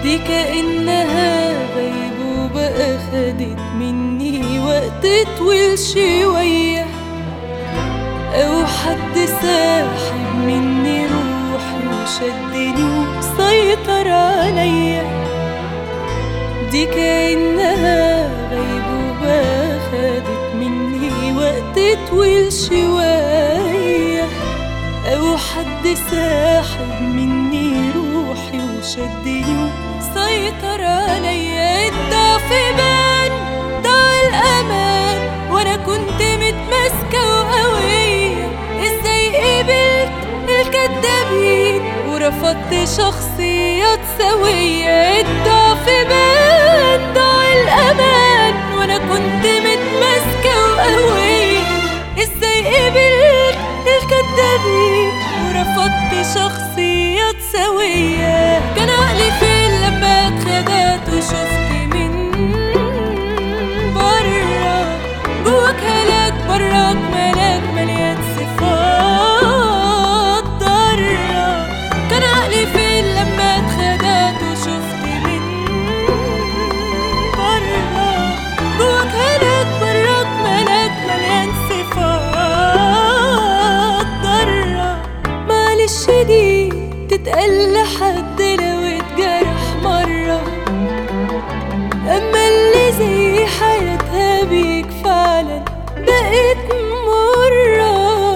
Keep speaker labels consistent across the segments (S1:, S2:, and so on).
S1: دي كأنها غيبوبة أخدت مني وقت طويل شوية أو حد ساحب مني روحي وشدني وسيطر عليا دي كأنها غيبوبة أخدت مني وقت طويل شوية أو حد ساحب مني روحي وشدني وسيطر عليا الضعف بان ضاع الأمان وأنا كنت متماسكة وقوية إزاي قبلت الكدابين ورفضت شخصيات سوية الضعف بان ضاع الأمان وأنا كنت متماسكة وقوية إزاي قبلت الكدابين ورفضت شخصيات سوية كان عقلي فين لما اتخدعت وشفت من برا جواك هلاك براك ملاك مليان صفات ضارة كان عقلي فين لما اتخدعت وشفت من برا جواك هلاك براك ملاك مليان صفات ضارة معلش دي تتقال لحد لو اتجرح مرة أما اللي زي حياتها بيك فعلا بقت مرة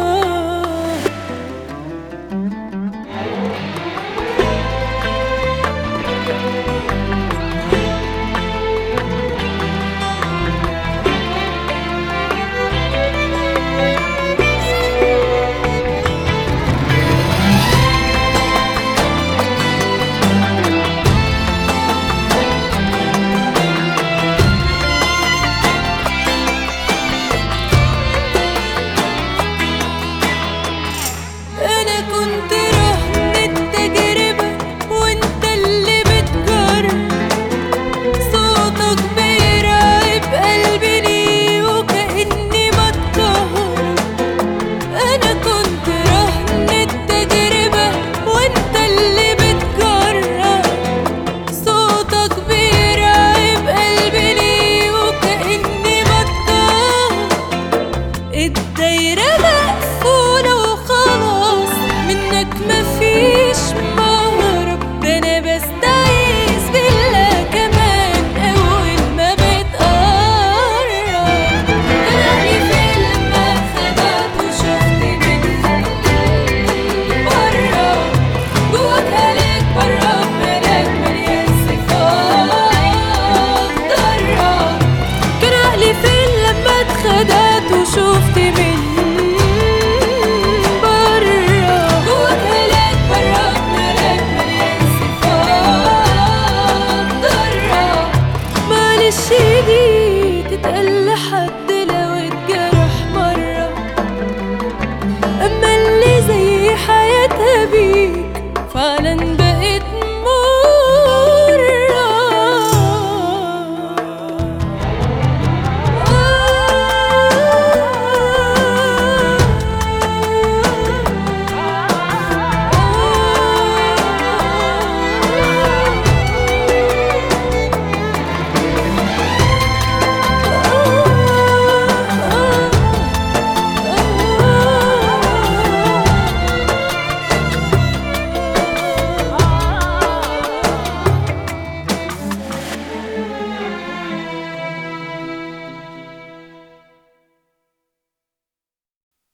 S1: أنا كنت رهن التجربة وأنت اللي بتجرب صوتك بيرعب قلبي ليه وكأني بتكهرب أنا كنت رهن التجربة وأنت اللي بتجرب صوتك بيرعب قلبي ليه وكأني بتكهرب الدايرة مقفولة وخلاص منك مفيش